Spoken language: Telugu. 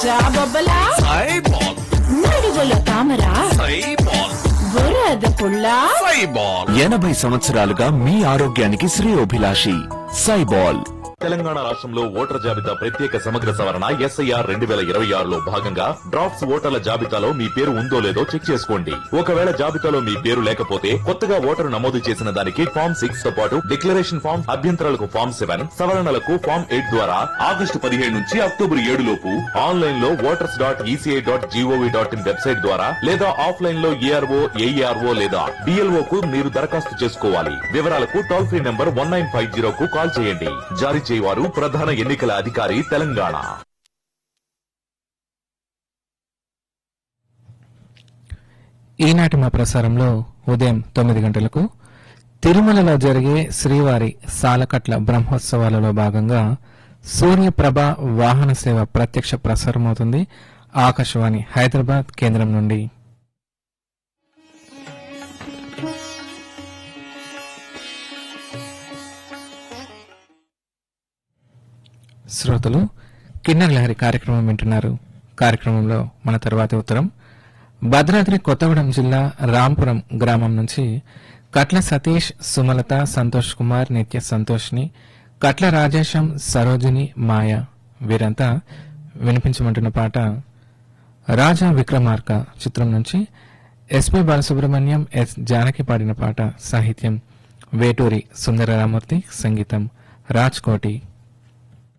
జాబొబ్బలా సైబాల్ నడిగొల తామరా సైబాల్ బురద పుల్లా సైబాల్ ఎనభై సంవత్సరాలుగా మీ ఆరోగ్యానికి శ్రేయోభిలాషి సైబాల్ తెలంగాణ రాష్ట్రంలో ఓటర్ జాబితా ప్రత్యేక సమగ్ర సవరణ ఎస్ఐఆర్ రెండు వేల ఇరవై ఆరులో భాగంగా డ్రాఫ్ట్స్ ఓటర్ల జాబితాలో మీ పేరు ఉందో లేదో చెక్ చేసుకోండి ఒకవేళ జాబితాలో మీ పేరు లేకపోతే కొత్తగా ఓటరు నమోదు చేసిన దానికి ఫామ్ సిక్స్ తో పాటు డిక్లరేషన్ ఫామ్ అభ్యంతరాలకు ఫామ్ సెవెన్ సవరణలకు ఫామ్ ఎయిట్ ద్వారా ఆగస్టు పదిహేడు నుంచి అక్టోబర్ ఏడు లోపు ఆన్లైన్ లో voters dot ECI dot GOV dot in website ద్వారా లేదా ఆఫ్లైన్ లో ఏఆర్ఓ ఏఈఆర్ఓ లేదా డిఎల్ఓ కు మీరు దరఖాస్తు చేసుకోవాలి వివరాలకు toll free number one nine five zero కు కాల్ చేయండి జారీ చేయవారు ప్రధాన ఎన్నికల అధికారి తెలంగాణ ఈనాటి మా ప్రసారంలో ఉదయం తొమ్మిది గంటలకు తిరుమలలో జరిగే శ్రీవారి సాలకట్ల బ్రహ్మోత్సవాలలో భాగంగా సూర్యప్రభ వాహన సేవ ప్రత్యక్ష ప్రసారమవుతుంది ఆకాశవాణి హైదరాబాద్ కేంద్రం నుండి శ్రోతలు కిన్నర్ లహరి కార్యక్రమం వింటున్నారు కార్యక్రమంలో మన తర్వాతి ఉత్తరం భద్రాద్రి కొత్తగూడెం జిల్లా రాంపురం గ్రామం నుంచి కట్ల సతీష్ సుమలత సంతోష్ కుమార్ నిత్య సంతోష్ని కట్ల రాజేశం సరోజిని మాయ వీరంతా వినిపించమంటున్న పాట రాజా విక్రమార్క చిత్రం నుంచి ఎస్పి బాలసుబ్రహ్మణ్యం ఎస్ జానకి పాడిన పాట సాహిత్యం వేటూరి సుందరరామూర్తి సంగీతం రాజ్ కోటి